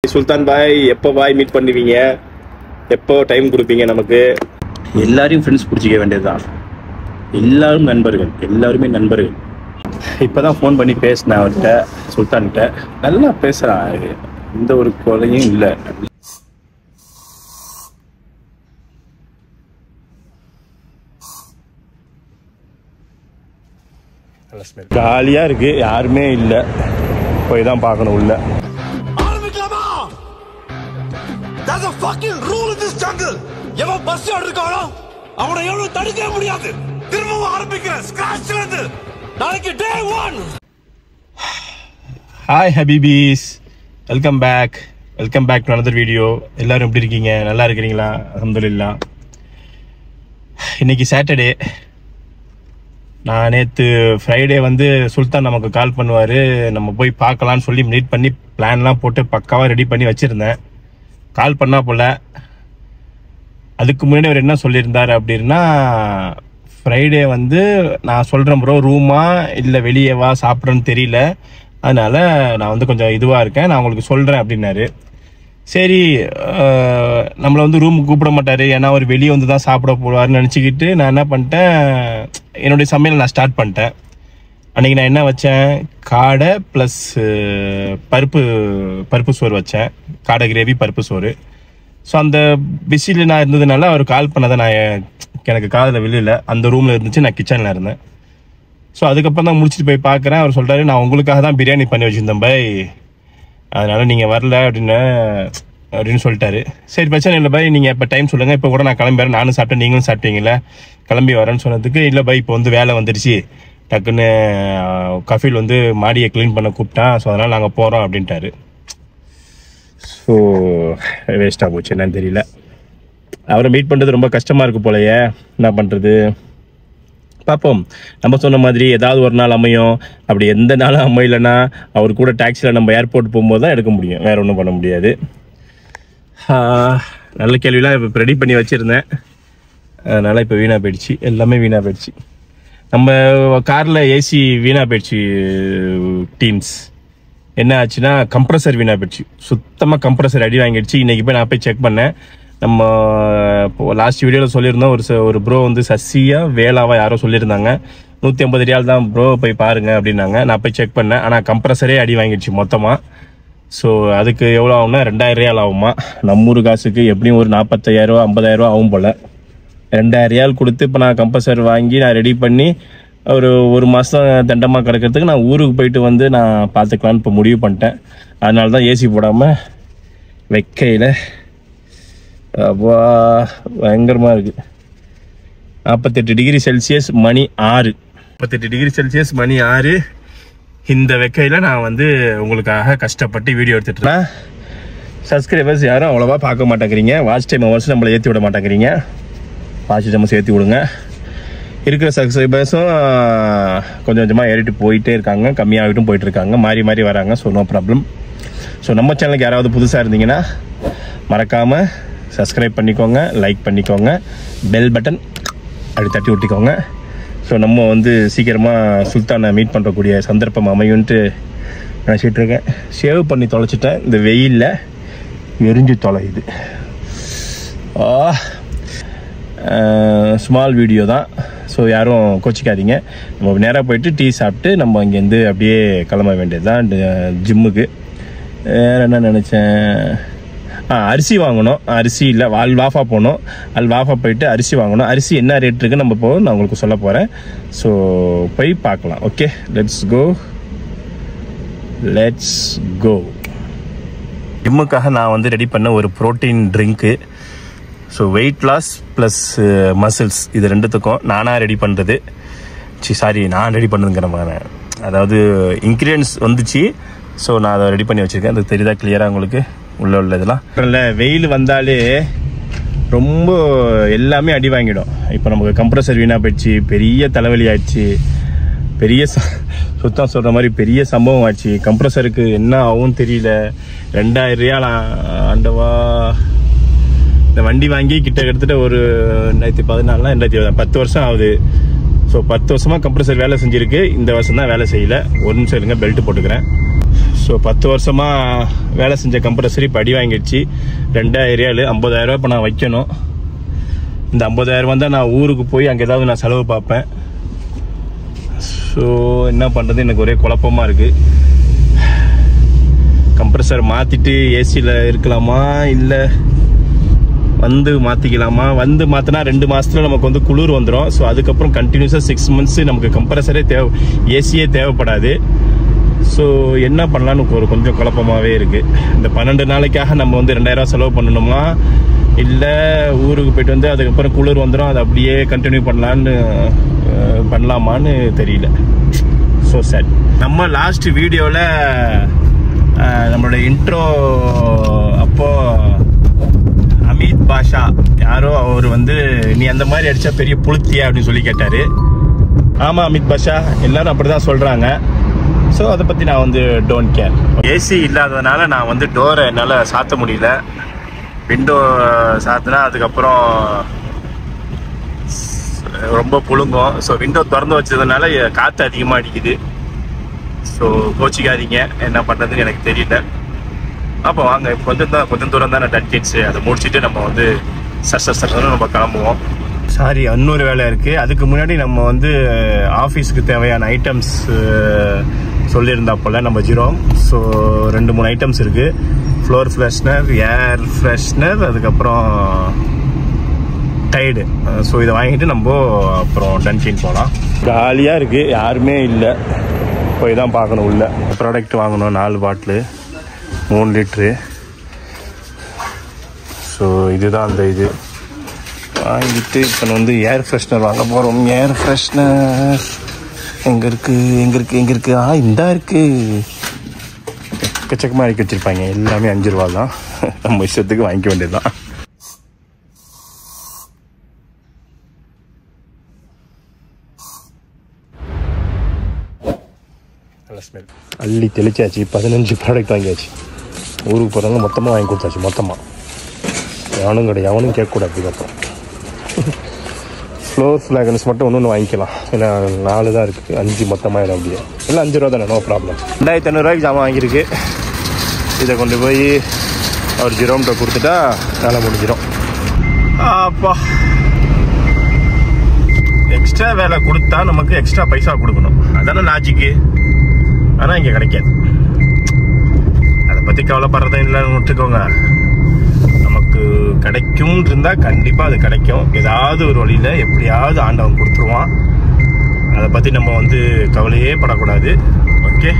சுல்தான் பாய் எப்போ bye meet பண்ணுவீங்க எப்போ டைம் கொடுப்பீங்க நமக்கு எல்லாரையும் ஃப்ரெண்ட்ஸ் பிடிச்சிக்க வேண்டியதுதான் எல்லாரும் நண்பர்கள் எல்லாருமே நண்பர்கள் இப்போதான் ஃபோன் பண்ணி பேசினேன் அவர்கிட்ட சுல்தான்கிட்ட நல்லா பேசுகிறான் எந்த ஒரு குறையும் இல்லை ஜாலியாக இருக்கு யாருமே இல்லை போய் தான் பார்க்கணும் உள்ள ஆரம்பிக்கலாமா There's a fucking rule in this jungle. எவன் பஸ் இருக்கானோ அவனை எவ்வளவு தடுக்கவே முடியாது திரும்பவும் ஆரம்பிக்கிறேன் ஸ்கிராச்ல இருந்து நாளைக்கு டே ஒன் ஹாய் ஹபீபீஸ் welcome back welcome back to another video எல்லாரும் எப்படி இருக்கீங்க நல்லா இருக்கிறீங்களா அல்ஹம்துலில்லாஹ் இன்னைக்கு சாட்டர்டே நான் நேற்று ஃப்ரைடே வந்து சுல்தான் நமக்கு கால் பண்ணுவார் நம்ம போய் பார்க்கலான்னு சொல்லி மீட் பண்ணி பிளான்லாம் போட்டு பக்காவாக ரெடி பண்ணி வச்சுருந்தேன் கால் பண்ணா போல அதுக்கு முன்னாடி அவர் என்ன சொல்லியிருந்தார் அப்படின்னா ஃப்ரைடே வந்து நான் சொல்கிறேன் ப்ரோ ரூமா இல்லை வெளியே வா சாப்பிட்றேன்னு தெரியல அதனால நான் வந்து கொஞ்சம் இதுவாக இருக்கேன் நான் உங்களுக்கு சொல்கிறேன் அப்படின்னாரு சரி அஹ், நம்மளை வந்து ரூமுக்கு கூப்பிட மாட்டாரு ஏன்னா அவர் வெளியே வந்து தான் சாப்பிட போவார்னு நினச்சிக்கிட்டு நான் என்ன பண்ணிட்டேன் என்னுடைய சமையல் நான் ஸ்டார்ட் பண்ணிட்டேன் அன்றைக்கி நான் என்ன வச்சேன் காடை ப்ளஸ் பருப்பு பருப்பு சோறு வச்சேன் காடை கிரேவி பருப்பு சோறு ஸோ அந்த பிஸியில் நான் இருந்ததுனால அவர் கால் பண்ணதை நான் எ- எனக்கு காதில் வெளியில் அந்த ரூமில் இருந்துச்சு நான் கிச்சனில் இருந்தேன் ஸோ அதுக்கப்புறம் தான் முடிச்சுட்டு போய் பார்க்குறேன் அவர் சொல்கிறாரு நான் உங்களுக்காக தான் பிரியாணி பண்ணி வச்சுருந்தேன் பை அதனால நீங்கள் வரல அப்படின்னு அப்படின்னு சொல்லிட்டாரு சரி பிரச்சனை இல்லை பை நீங்கள் இப்போ டைம் சொல்லுங்கள் இப்போ கூட நான் கிளம்பி வரேன் நானும் சாப்பிட்டேன் நீங்களும் சாப்பிட்டீங்களே கிளம்பி வரேன்னு சொன்னதுக்கு இல்லை பை இப்போ வந்து வேலை வந்துருச்சு டக்குன்னு அஹ், கஃபீல் வந்து மாடியை க்ளீன் பண்ண கூப்பிட்டான் ஸோ அதனால் நாங்கள் போகிறோம் அப்படின்ட்டாரு ஸோ வேஸ்ட்டாக போச்சு என்னன்னு தெரியல அவரை மீட் பண்ணுறது ரொம்ப கஷ்டமாக இருக்கு போலயே என்ன பண்ணுறது பார்ப்போம் நம்ம சொன்ன மாதிரி ஏதாவது ஒரு நாள் அமையும் அப்படி எந்த நாளும் அமையலைன்னா அவர் கூட டாக்ஸியில் நம்ம ஏர்போர்ட் போகும்போது தான் எடுக்க முடியும் வேற ஒன்றும் பண்ண முடியாது ஆஹ், நல்ல கேள்விலாம் இப்போ ரெடி பண்ணி வச்சுருந்தேன் அதனால் இப்போ வீணாக போயிடுச்சு எல்லாமே வீணாக போயிடுச்சு நம்ம காரில் ஏசி வீணாக போயிடுச்சு டீம்ஸ் என்ன ஆச்சுன்னா கம்ப்ரஸர் வீணாக போயிடுச்சு சுத்தமாக கம்ப்ரஸர் அடி வாங்கிடுச்சு இன்னைக்கு போய் நான் போய் செக் பண்ணேன் நம்ம லாஸ்ட் வீடியோவில் சொல்லியிருந்தோம் ஒரு ச- ஒரு ப்ரோ வந்து சசியா வேலாவா யாரோ சொல்லியிருந்தாங்க நூற்றி ஐம்பது ரியால் தான் ப்ரோ போய் பாருங்க அப்படின்னாங்க நான் போய் செக் பண்ணேன் ஆனால் கம்ப்ரஸரே அடி வாங்கிடுச்சு மொத்தமாக ஸோ அதுக்கு எவ்வளோ ஆகும்னா ரெண்டாயிரம் ரியால் ஆகுமா நம்ம ஊர் காசுக்கு எப்படியும் ஒரு நாற்பத்தையாயிரரூவா ஐம்பதாயிரரூவா ஆகும் போல் ரெண்டாயிரம் ரியால் கொடுத்து இப்போ நான் கம்பல்சர் வாங்கி நான் ரெடி பண்ணி ஒரு ஒரு மாதம் தண்டமாக கிடக்கிறதுக்கு நான் ஊருக்கு போயிட்டு வந்து நான் பார்த்துக்கலான்னு இப்போ முடிவு பண்ணிட்டேன் அதனால தான் ஏசி போடாமல் வெக்கையில் அப்பா பயங்கரமாக இருக்குது நாற்பத்தெட்டு டிகிரி செல்சியஸ் மணி ஆறு நாற்பத்தெட்டு டிகிரி செல்சியஸ் மணி ஆறு இந்த வெக்கையில் நான் வந்து உங்களுக்காக கஷ்டப்பட்டு வீடியோ எடுத்துட்டு சப்ஸ்கிரைபர்ஸ் யாரும் அவ்வளோவா பார்க்க மாட்டேங்கிறீங்க வாட்ச் டைம் ஹவர்ஸ் நம்மளை ஏற்றி விட மாட்டேங்கிறீங்க வாட்ச் டைம் சேர்த்து விடுங்க இருக்கிற சப்ஸ்கிரைபர்ஸும் கொஞ்சம் கொஞ்சமாக ஏறிட்டு போயிட்டே இருக்காங்க கம்மியாகிட்டும் போயிட்டு இருக்காங்க மாறி மாறி வராங்க ஸோ நோ ப்ராப்ளம் ஸோ நம்ம சேனலுக்கு யாராவது புதுசாக இருந்தீங்கன்னா மறக்காமல் சப்ஸ்கிரைப் பண்ணிக்கோங்க லைக் பண்ணிக்கோங்க பெல் பட்டன் அப்படி தட்டி விட்டிக்கோங்க ஸோ நம்ம வந்து சீக்கிரமாக சுல்தானை மீட் பண்ணுறக்கூடிய சந்தர்ப்பம் அமையும்ன்ட்டு நினச்சிட்டு இருக்கேன் சேவ் பண்ணி தொலைச்சிட்டேன் இந்த வெயிலில் எரிஞ்சு தொலையுது ஆ ஸ்மால் வீடியோ தான் ஸோ யாரும் கோச்சிக்காதீங்க நம்ம நேராக போயிட்டு டீ சாப்பிட்டு நம்ம இங்கேருந்து அப்படியே கிளம்ப வேண்டியது தான் ஜிம்முக்கு வேறு என்ன நினச்சேன் ஆ அரிசி வாங்கணும் அரிசி இல்லை அல் வாஃபா போகணும் அல் வாஃபா போயிட்டு அரிசி வாங்கணும் அரிசி என்ன ரேட் இருக்குன்னு நம்ம போக நான் உங்களுக்கு சொல்ல போகிறேன் ஸோ போய் பார்க்கலாம் okay let's go let's go ஜிம்முக்காக நான் வந்து ரெடி பண்ண ஒரு protein drink so weight loss plus muscles இது ரெண்டுத்துக்கும் நானாக ரெடி பண்ணுறது சி சாரி நான் ரெடி பண்ணுதுங்கிற மாதிரி அதாவது இன்க்ரீடியன்ஸ் வந்துச்சு ஸோ நான் அதை ரெடி பண்ணி வச்சுருக்கேன் அது தெரியுதா கிளியராக உங்களுக்கு உள்ள உள்ள இதெல்லாம் இல்லை வெயில் வந்தாலே ரொம்ப எல்லாமே அடி வாங்கிடும் இப்போ நமக்கு கம்ப்ரஸர் வீணாக போயிடுச்சு பெரிய தலைவலி ஆயிடுச்சு பெரிய ச- சுத்தம் சொல்கிற மாதிரி பெரிய சம்பவம் ஆச்சு கம்ப்ரஸருக்கு என்ன ஆகும் தெரியல ரெண்டாயிரம் ரியால் ஆ- ஆண்டவா இந்த வண்டி வாங்கி கிட்ட கிட்டத்தட்ட ஒரு ரெண்டாயிரத்தி பதினாலாம் ரெண்டாயிரத்தி பத்து வருஷம் ஆகுது ஸோ பத்து வருஷமா கம்ப்ரஸர் வேலை செஞ்சிருக்கு இந்த வருஷம் தான் வேலை செய்யல ஒரு நிமிஷம் இருங்க பெல்ட் போட்டுக்கிறேன் ஸோ பத்து வருஷமாக வேலை செஞ்ச கம்ப்ரஸர் இப்போ அடி வாங்கிடுச்சு ரெண்டாயிரம் ரியாலு ஐம்பதாயிரம் இப்போ நான் வைக்கணும் இந்த ஐம்பதாயிரம் வந்தால் நான் ஊருக்கு போய் அங்கே ஏதாவது நான் செலவு பார்ப்பேன் ஸோ என்ன பண்ணுறது எனக்கு ஒரே குழப்பமாக இருக்குது கம்ப்ரஸர் மாற்றிட்டு ஏசியில் இருக்கலாமா இல்லை வந்து மாற்றிக்கலாமா வந்து மாற்றினா ரெண்டு மாதத்தில் நமக்கு வந்து குளிர் வந்துடும் ஸோ அதுக்கப்புறம் கண்டினியூஸாக சிக்ஸ் மந்த்ஸ் நமக்கு கம்ப்ரஸரே தேவை ஏசியே தேவைப்படாது ஸோ என்ன பண்ணலான்னு ஒரு கொஞ்சம் குழப்பமாகவே இருக்குது இந்த பன்னெண்டு நாளைக்காக நம்ம வந்து ரெண்டாயிரம் செலவு பண்ணணுமா இல்லை ஊருக்கு போயிட்டு வந்து அதுக்கப்புறம் குளிர் வந்துடும் அதை அப்படியே கண்டினியூ பண்ணலான்னு அஹ், பண்ணலாமான்னு தெரியல ஸோ சேட் நம்ம லாஸ்ட் வீடியோவில் நம்மளோட இன்ட்ரோ அப்போ அமித் பாஷா யாரோ அவர் வந்து நீ அந்த மாதிரி அடிச்சா பெரிய புளுத்தியா அப்படின்னு சொல்லி கேட்டாரு ஆமா அமித் பாஷா எல்லாரும் அப்படிதான் சொல்றாங்க ஸோ அதை பத்தி நான் வந்து டோன்ட் கேர் ஏசி இல்லாததுனால நான் வந்து டோரை என்னால் சாத்த முடியல விண்டோ சாத்தினா அதுக்கப்புறம் ரொம்ப புழுங்கும் ஸோ விண்டோ திறந்து வச்சதுனால காற்று அதிகமாக அடிக்குது ஸோ கோச்சிக்காதீங்க என்ன பண்ணுறதுன்னு எனக்கு தெரியல அப்போ வாங்க இப்போ கொஞ்சம் தான் கொஞ்சம் தூரம் தான் டன்கின்ஸு அதை முடிச்சுட்டு நம்ம வந்து சர் சர் சர்னு நம்ம கிளம்புவோம் சாரி இன்னொரு வேலை இருக்குது அதுக்கு முன்னாடி நம்ம வந்து ஆஃபீஸ்க்கு தேவையான ஐட்டம்ஸ் சொல்லியிருந்தா போல் நம்ம ஜீரோம் ஸோ ரெண்டு மூணு ஐட்டம்ஸ் இருக்குது ஃப்ளோர் ஃப்ரெஷ்னர் ஏர் ஃப்ரெஷ்னர் அதுக்கப்புறம் டைடு ஸோ இதை வாங்கிட்டு நம்ம அப்புறம் டன்கின் போகலாம் காலியாக இருக்குது யாருமே இல்லை போய் தான் பார்க்கணும் உள்ள ப்ராடக்ட் வாங்கணும் நாலு பாட்டிலு மூணு லிட்ரு ஸோ இதுதான் அந்த இது வாங்கிட்டு இப்போ வந்து ஏர் ஃப்ரெஷ்னர் வாங்க போகிறோம் ஏர் ஃப்ரெஷ்னர் எங்கே இருக்குது எங்கே இருக்குது எங்கே இருக்குது ஆ இந்தா இருக்குது எக்கச்சக்கமாக இறக்கி வச்சுருப்பாங்க எல்லாமே அஞ்சு ரூபா தான் நம்ம இஷ்டத்துக்கு வாங்கிக்க வேண்டியது தான் நல்ல ஸ்மெல் அள்ளி தெளிச்சாச்சு பதினஞ்சு ப்ராடக்ட் வாங்கியாச்சு ஊருக்கு போகிறவங்க மொத்தமாக வாங்கி கொடுத்தாச்சு மொத்தமாக எவனும் கிடையாது எவனும் கேட்கக்கூடாது அதுக்கப்புறம் ஃப்ளோர் ஃப்ளாகன்ஸ் மட்டும் ஒன்று ஒன்று வாங்கிக்கலாம் ஏன்னா நாலு தான் இருக்குது அஞ்சு மொத்தமாக இடம் அப்படியே இல்லை அஞ்சு ரூபா தானே நோ ப்ராப்ளம் ரெண்டாயிரத்தி ஐநூறுரூவாய்க்கு ஜாமான் வாங்கியிருக்கு இதை கொண்டு போய் அவர் ஜிரோம்கிட்ட கொடுத்துட்டா வேலை முடிஞ்சிடும் அப்பா எக்ஸ்ட்ரா வேலை கொடுத்தா நமக்கு எக்ஸ்ட்ரா பைசா கொடுக்கணும் அதானே லாஜிக்கு ஆனால் இங்கே கிடைக்காது அதை பற்றி கவலைப்படுறதும் இல்லைன்னு விட்டுக்கோங்க நமக்கு கிடைக்கும் இருந்தா கண்டிப்பா அது கிடைக்கும் ஏதாவது ஒரு வழியில எப்படியாவது ஆண்டவன் கொடுத்துருவான் அதை பத்தி நம்ம வந்து கவலையே படக்கூடாது ஓகே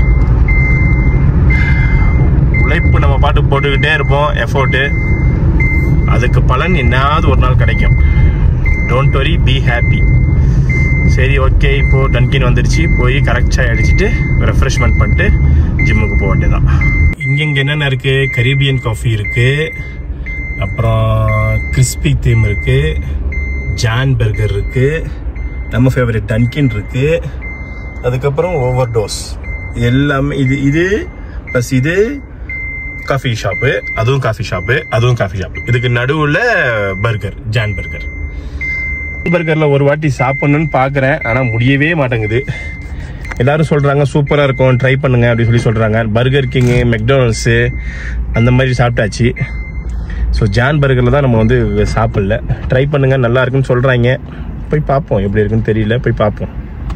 உழைப்பு நம்ம பாட்டு போட்டுக்கிட்டே இருப்போம் எஃபோர்ட்டு அதுக்கு பலன் என்னாவது ஒரு நாள் கிடைக்கும் டோன்ட் வரி பி ஹாப்பி சரி ஓகே இப்போ டன்கின் வந்துருச்சு போய் கரெக்ட் சாய் அடிச்சுட்டு ரெஃப்ரெஷ்மெண்ட் பண்ணிட்டு ஜிம்முக்கு போக வேண்டியதான் இங்க என்னென்ன இருக்கு கரீபியன் காஃபி இருக்கு அப்புறம் கிறிஸ்பி தீம் இருக்கு ஜான் பர்கர் இருக்கு நம்ம ஃபேவரட் டன்கின் இருக்கு அதுக்கப்புறம் ஓவர் டோஸ் எல்லாமே இது இது ப்ளஸ் இது காஃபி ஷாப்பு அதுவும் காஃபி ஷாப்பு அதுவும் காஃபி ஷாப்பு இதுக்கு நடுவில் பர்கர் ஜான் பர்கர் பர்கர்ல ஒரு வாட்டி சாப்பிடணும்னு பார்க்குறேன் ஆனால் முடியவே மாட்டேங்குது எல்லாரும் சொல்றாங்க சூப்பரா இருக்கும் ட்ரை பண்ணுங்க அப்படின்னு சொல்லி சொல்றாங்க பர்கர் கிங்கு மெக்டானல்ஸு அந்த மாதிரி சாப்பிட்டாச்சு ஸோ ஜான் பர்கரில் தான் நம்ம வந்து சாப்பிடல ட்ரை பண்ணுங்க நல்லா இருக்குன்னு சொல்றாங்க போய் பார்ப்போம் எப்படி இருக்குன்னு தெரியல போய் பார்ப்போம்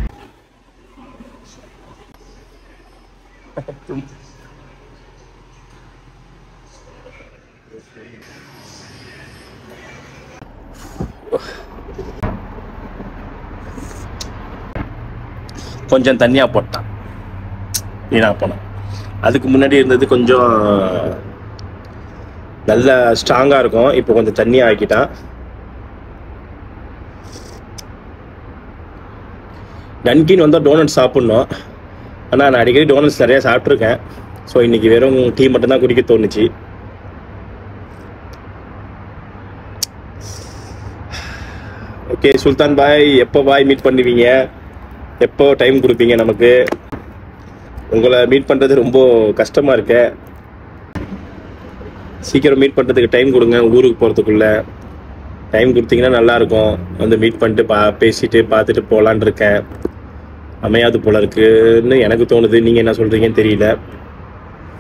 கொஞ்சம் தண்ணியாக போட்டான் வீணா போனான் அதுக்கு முன்னாடி இருந்தது கொஞ்சம் நல்ல ஸ்ட்ராங்காக இருக்கும் இப்போ கொஞ்சம் தண்ணியாக ஆக்கிட்டான் டன்கின் வந்தால் டோனட் சாப்பிட்ணும் ஆனால் நான் அடிக்கடி டோனட்ஸ் நிறையா சாப்பிட்ருக்கேன் ஸோ இன்னைக்கு வெறும் டீ மட்டும்தான் குடிக்க தோணுச்சு ஓகே சுல்தான் பாய் எப்போ பாய் மீட் பண்ணுவீங்க எப்போ டைம் கொடுப்பீங்க நமக்கு உங்களை மீட் பண்ணுறது ரொம்ப கஷ்டமாக இருக்கு சீக்கிரம் மீட் பண்ணுறதுக்கு டைம் கொடுங்க ஊருக்கு போகிறதுக்குள்ள டைம் கொடுத்தீங்கன்னா நல்லாயிருக்கும் வந்து மீட் பண்ணிட்டு பா பேசிட்டு பார்த்துட்டு போகலான் இருக்கேன் அமையாது போல இருக்குன்னு எனக்கு தோணுது நீங்கள் என்ன சொல்கிறீங்கன்னு தெரியல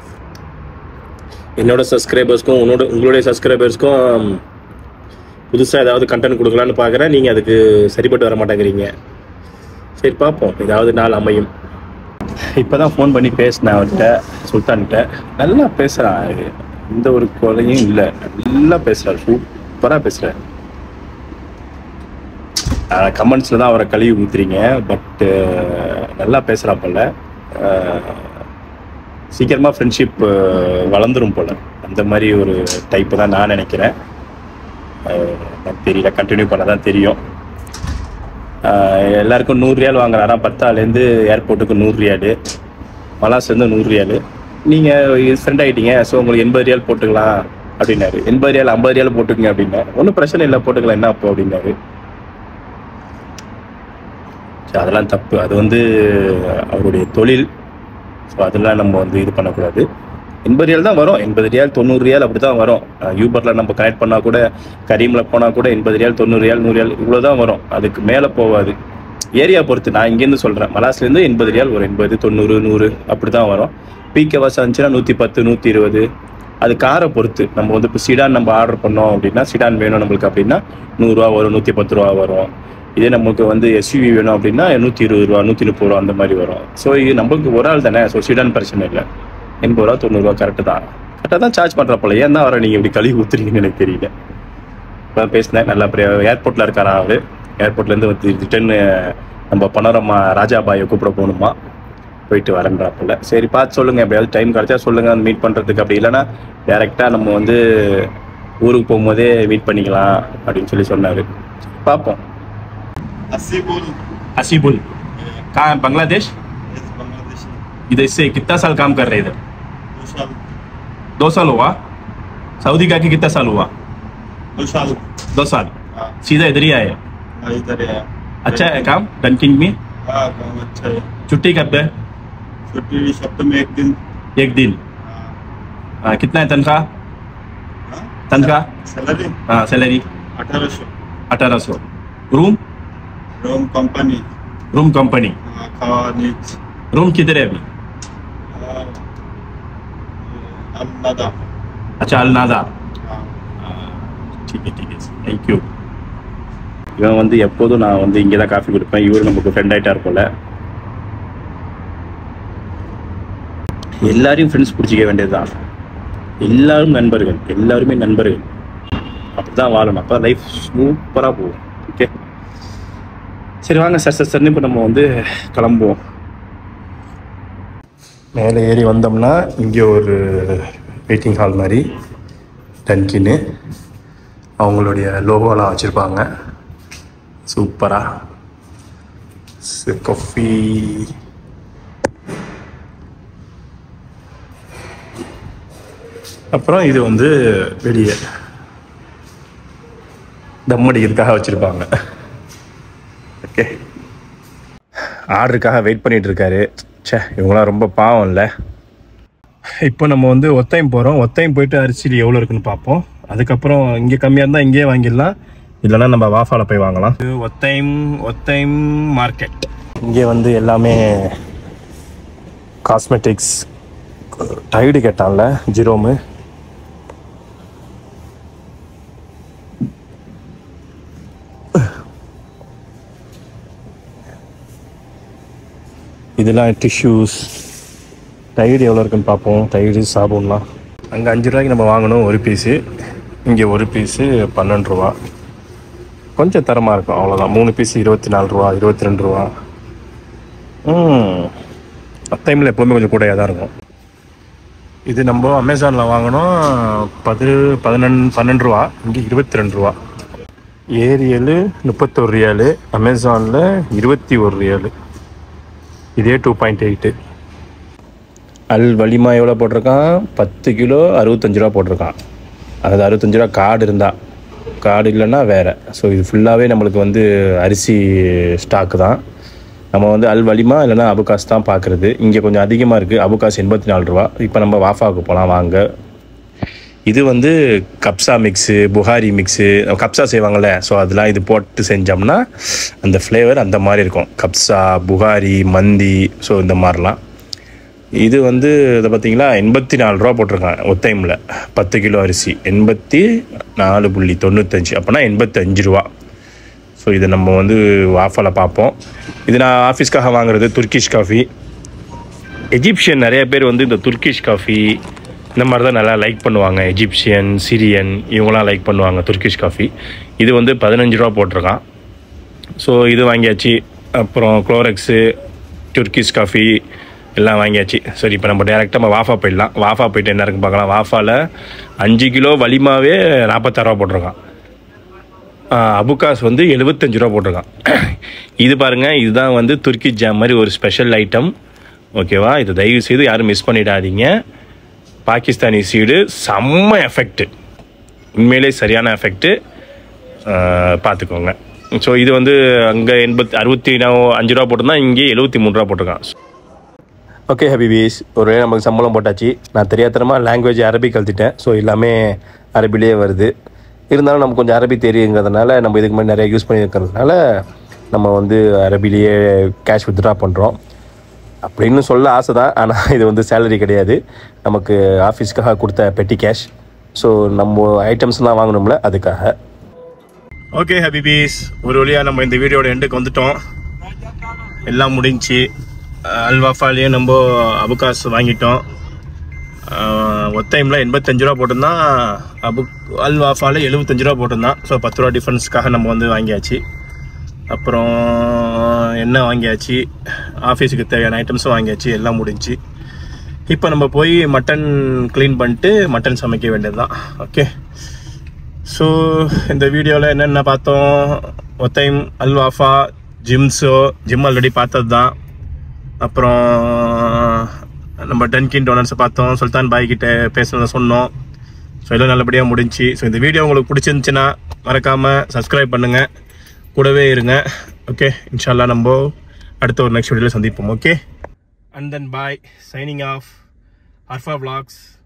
என்னோட சப்ஸ்கிரைபர்ஸ்க்கும் உன்னோட உங்களுடைய சப்ஸ்கிரைபர்ஸ்க்கும் புதுசாக ஏதாவது கண்டென்ட் கொடுக்கலான்னு பார்க்குறேன் நீங்கள் அதுக்கு சரிப்பட்டு வர மாட்டேங்கிறீங்க சரி பார்ப்போம் ஏதாவது நாள் அமையும் இப்போ தான் ஃபோன் பண்ணி பேசினேன் அவர்கிட்ட சுல்தான்கிட்ட நல்லா பேசுகிறான் எந்த ஒரு குறையும் இல்லை நல்லா பேசுகிறார் சூப்பராக பேசுகிறார் கமெண்ட்ஸில் தான் அவரை கழுவி ஊத்துறீங்க பட்டு நல்லா பேசுகிறா போல சீக்கிரமாக ஃப்ரெண்ட்ஷிப் வளர்ந்துரும் போல அந்த மாதிரி ஒரு டைப்பு தான் நான் நினைக்கிறேன் அஹ், எனக்கு தெரியல கண்டினியூ பண்ண தான் தெரியும் அஹ், எல்லாருக்கும் நூறு ரியால் வாங்குறாராம் பத்தாலேருந்து ஏர்போர்ட்டுக்கு நூறு ரியாலு மலாஸ்லேருந்து நூறு ரியாலு நீங்கள் ஃப்ரெண்ட் ஆகிட்டீங்க ஸோ உங்களுக்கு எண்பது ரியால் போட்டுக்கலாம் அப்படின்னாரு எண்பது ரியால் ஐம்பது ரியால் போட்டுக்கங்க அப்படின்னாரு ஒன்றும் பிரச்சனை இல்லை போட்டுக்கலாம் என்ன அப்போ அப்படின்னாரு சரி, அதெல்லாம் தப்பு அது வந்து அவருடைய தொழில் ஸோ அதெல்லாம் நம்ம வந்து இது பண்ணக்கூடாது எண்பது ரியால் தான் வரும் எண்பது ரியால் தொண்ணூறு ரியால் அப்படி தான் வரும் யூபரில் நம்ம கனெக்ட் பண்ணால் கூட கரீமில் போனால் கூட எண்பது ரியால் தொண்ணூறு ரியால் நூறு ரியால் இவ்வளோ தான் வரும் அதுக்கு மேலே போகாது ஏரியா பொறுத்து நான் இங்கேருந்து சொல்கிறேன் மலாஸ்லேருந்து எண்பது ரியால் ஒரு எண்பது தொண்ணூறு நூறு அப்படி தான் வரும் பீக் ஹவர்ஸ் இருந்துச்சுன்னா நூற்றி பத்து நூற்றி இருபது அது காரை பொறுத்து நம்ம வந்து இப்போ சிடான் நம்ம ஆர்டர் பண்ணோம் அப்படின்னா சிடான் வேணும் நம்மளுக்கு அப்படின்னா நூறுரூவா வரும் நூற்றி பத்து ரூபா வரும் இதே நமக்கு வந்து எஸ்யூவி வேணும் அப்படின்னா நூற்றி இருபது ரூபா நூற்றி முப்பது ரூபா அந்த மாதிரி வரும் ஸோ இது நம்மளுக்கு ஒரு ஆள் தானே ஸோ சிடான் பிரச்சனை இல்லை எண்பது ரூபா தொண்ணூறுரூவா கரெக்டு தான் கரெக்டாக தான் சார்ஜ் பண்ணுற போல ஏன் தான் அவரை நீங்கள் இப்படி கழுவி ஊத்துறீங்கன்னு எனக்கு தெரியல இப்போ பேசினேன் நல்லா ஏர்போர்ட்டில் இருக்காரா அவர் ஏர்போர்ட்லேருந்து வந்து ரிட்டர்ன் நம்ம பனோரமா ராஜாபாயை கூப்பிட போகணுமா போயிட்டு வரேன்றாப்புல சரி பார்த்து சொல்லுங்க எப்படியாவது டைம் கிடைச்சா சொல்லுங்க மீட் பண்ணுறதுக்கு அப்படி இல்லைன்னா டேரெக்டாக நம்ம வந்து ஊருக்கு போகும்போதே மீட் பண்ணிக்கலாம் அப்படின்னு சொல்லி சொன்னார் பார்ப்போம் Asibul हसीबुल कहाँ बांग्लादेश is Bangladesh. इधर से कितना साल काम कर रहे इधर Ushal, दो साल हुआ सऊदी का के कितना साल हुआ Ushal. दो साल हाँ, सीधा इधर ही आए हाँ, इधर है अच्छा है काम डंकिंग में हाँ काम अच्छा है छुट्टी कब है छुट्टी सप्ताह में एक दिन एक दिन हाँ, हाँ, कितना है तनख्वाह हाँ, तनख्वाह सैलरी हाँ सैलरी अठारह सौ अठारह सौ room room company room company हाँ, खावा नीच रूम किधर है अभी अल्लादा अच्छा अलनादा हाँ ठीक है ठीक है தேங்க் யூ இவன் வந்து எப்போதும் நான் வந்து இங்கே தான் காஃபி கொடுப்பேன் இவர் நமக்கு ஃப்ரெண்ட் ஆகிட்டார் போல எல்லாரையும் ஃப்ரெண்ட்ஸ் பிடிச்சிக்க வேண்டியதுதான் எல்லாரும் நண்பர்கள் எல்லாருமே நண்பர்கள் அப்படிதான் வாழணும் அப்போ லைஃப் சூப்பராக போகும் ஓகே சரி வாங்க சார் சார் சார்னு இப்போ நம்ம வந்து கிளம்புவோம் மேலே ஏறி வந்தோம்னா இங்கே ஒரு வெயிட்டிங் ஹால் மாதிரி டன்கின்னு அவங்களுடைய லோகோலாம் வச்சுருப்பாங்க சூப்பராக காஃபி அப்புறம் இது வந்து வெளியே தம் அடிக்கிறதுக்காக வச்சுருப்பாங்க ஓகே ஆர்டருக்காக வெயிட் பண்ணிட்டு இருக்காரு ச்சே இவங்களாம் ரொம்ப பாவம் இல்லை இப்போ நம்ம வந்து ஒத்தையம் போகிறோம் ஒத்தையம் போயிட்டு அரிசி எவ்வளோ இருக்குன்னு பார்ப்போம் அதுக்கப்புறம் இங்கே கம்மியாக இருந்தால் இங்கேயே வாங்கிடலாம் இல்லைன்னா நம்ம வாஃபால போய் வாங்கலாம் இது ஒத்தையம் ஒத்தையம் மார்க்கெட் இங்கே வந்து எல்லாமே காஸ்மெட்டிக்ஸ் டைடு கேட்டான்ல ஜீரோமு இதெல்லாம் டிஷ்யூஸ் டைடு எவ்வளோ இருக்குன்னு பார்ப்போம் டைடு சாபுன்லாம் அங்கே அஞ்சு ரூபாய்க்கு நம்ம வாங்கணும் ஒரு பீஸு இங்கே ஒரு பீஸு பன்னெண்டு ரூபா கொஞ்சம் தரமாக இருக்கும் அவ்வளோதான் மூணு பீஸ் இருபத்தி நாலு ரூபா இருபத்தி ரெண்டு ரூபா ம் டைமில் எப்போவுமே கொஞ்சம் கூடையாக தான் இருக்கும் இது நம்ம அமேசானில் வாங்கினோம் பது பதினெண்டு பன்னெண்டு ரூபா இங்கே இருபத்தி ரெண்டு ரூபா ஏரியலு முப்பத்தொரு ரியாலு அமேசானில் இருபத்தி ஒரு ரியாலு இதே டூ பாயிண்ட் எயிட்டு அல் வலிமா எவ்வளோ போட்டிருக்கான் பத்து கிலோ அறுபத்தஞ்சு ரூபா போட்டிருக்கான் அதாவது அறுபத்தஞ்சு ரூபா கார்டு இருந்தால் கார்டு இல்லைன்னா வேறு ஸோ இது ஃபுல்லாகவே நம்மளுக்கு வந்து அரிசி ஸ்டாக்கு தான் நம்ம வந்து அல் வலிமா இல்லைன்னா அபுகாஸ் தான் பார்க்குறது இங்கே கொஞ்சம் அதிகமாக இருக்குது அபுகாஸ் எண்பத்தி நாலு ரூபா இப்போ நம்ம வாஃபாவுக்கு போகலாம் வாங்க இது வந்து கப்சா மிக்ஸு புகாரி மிக்ஸு கப்சா செய்வாங்கள்ல ஸோ அதெல்லாம் இது போட்டு செஞ்சோம்னா அந்த ஃப்ளேவர் அந்த மாதிரி இருக்கும் கப்சா புகாரி மந்தி ஸோ இந்த மாதிரிலாம் இது வந்து இதை பார்த்தீங்களா எண்பத்தி நாலு ரூபா போட்டிருக்காங்க ஒத்தைமில் பத்து கிலோ அரிசி எண்பத்தி நாலு புள்ளி தொண்ணூத்தஞ்சு அப்போனா எண்பத்தஞ்சு ரூபா ஸோ இதை நம்ம வந்து ஆஃபரில் பார்ப்போம் இது நான் ஆஃபீஸ்க்காக வாங்குறது துர்க்கிஷ் காஃபி எஜிப்சியன் நிறைய பேர் வந்து இந்த துர்க்கிஷ் காஃபி இந்த மாதிரி தான் நல்லா லைக் பண்ணுவாங்க எஜிப்சியன் சிரியன் இவங்களாம் லைக் பண்ணுவாங்க துர்க்கிஷ் காஃபி இது வந்து பதினஞ்சு ரூபா போட்டிருக்கான் ஸோ இது வாங்கியாச்சு அப்புறம் குளோரெக்ஸு துர்க்கிஷ் காஃபி எல்லாம் வாங்கியாச்சு சரி இப்போ நம்ம டேரெக்டாக நம்ம வாஃபா போயிடலாம் வாஃபா போயிட்டு என்ன இருக்குன்னு பார்க்கலாம் வாஃபாவில் அஞ்சு கிலோ வலிமாவே நாற்பத்தாறுரூவா போட்டிருக்கான் ஆஹ் அபுகாஸ் வந்து எழுபத்தஞ்சு ரூபா போட்டிருக்கான் இது பாருங்கள் இதுதான் வந்து துர்க்கி ஜாம் மாதிரி ஒரு ஸ்பெஷல் ஐட்டம் ஓகேவா இது தயவு செய்து யாரும் மிஸ் பண்ணிடாதீங்க பாகிஸ்தானி சீடு செம்ம எஃபெக்ட்டு உண்மையிலே சரியான எஃபெக்ட்டு பார்த்துக்கோங்க ஸோ இது வந்து அங்கே எண்பத்தி அறுபத்தி நா- அஞ்சு ரூபா போட்டிருந்தா இங்கே எழுபத்தி மூணு ரூபா போட்டிருக்கான் ஓகே ஹபிபீஸ் ஒரு வேளை நமக்கு சம்பளம் போட்டாச்சு நான் தெரியாதனமாக லாங்குவேஜ் அரபி கற்றுட்டேன் ஸோ எல்லாமே அரபிலேயே வருது இருந்தாலும் நமக்கு கொஞ்சம் அரபி தெரியுங்கிறதுனால நம்ம இதுக்கு முன்னாடி நிறைய யூஸ் பண்ணியிருக்கிறதுனால நம்ம வந்து அரபிலேயே கேஷ் வித்ட்ரா பண்ணுறோம் அப்படின்னு சொல்ல ஆசை தான் ஆனால் இது வந்து சேலரி கிடையாது நமக்கு ஆஃபீஸ்க்காக கொடுத்த பெட்டி கேஷ் ஸோ நம்ம ஐட்டம்ஸ்லாம் வாங்கணும்ல அதுக்காக ஓகே ஹபிபீஸ் ஒரு வழியாக நம்ம இந்த வீடியோட எண்டுக்கு வந்துட்டோம் எல்லாம் முடிஞ்சுச்சு அல்வாஃபாலேயும் நம்ம அபுகாஸ் வாங்கிட்டோம் ஒத்தைமில் எண்பத்தஞ்சு ரூபா போட்டிருந்தான் அபு அல்வாஃபால எழுபத்தஞ்சு ரூபா போட்டிருந்தான் ஸோ பத்து ரூபா டிஃபரன்ஸ்க்காக நம்ம வந்து வாங்கியாச்சு அப்புறம் எண்ணெய் வாங்கியாச்சு ஆஃபீஸுக்கு தேவையான ஐட்டம்ஸும் வாங்கியாச்சு எல்லாம் முடிஞ்சு இப்போ நம்ம போய் மட்டன் க்ளீன் பண்ணிட்டு மட்டன் சமைக்க வேண்டியது தான் ஓகே ஸோ இந்த வீடியோவில் என்னென்ன பார்த்தோம் ஒத்தைம் அல்வாஃபா ஜிம்ஸோ ஜிம் ஆல்ரெடி பார்த்தது தான் அப்புறம் நம்ம டன்கின் டோனர்ஸை பார்த்தோம் சுல்தான் பாய் கிட்ட பேசுனதை சொன்னோம் ஸோ எல்லாம் நல்லபடியாக முடிஞ்சு ஸோ இந்த வீடியோ உங்களுக்கு பிடிச்சிருந்துச்சுன்னா மறக்காமல் சப்ஸ்கிரைப் பண்ணுங்கள் கூடவே இருங்க ஓகே இன்ஷால்லா நம்ம அடுத்த ஒரு நெக்ஸ்ட் வீடியோவில் சந்திப்போம் okay and then bye signing off Arfa vlogs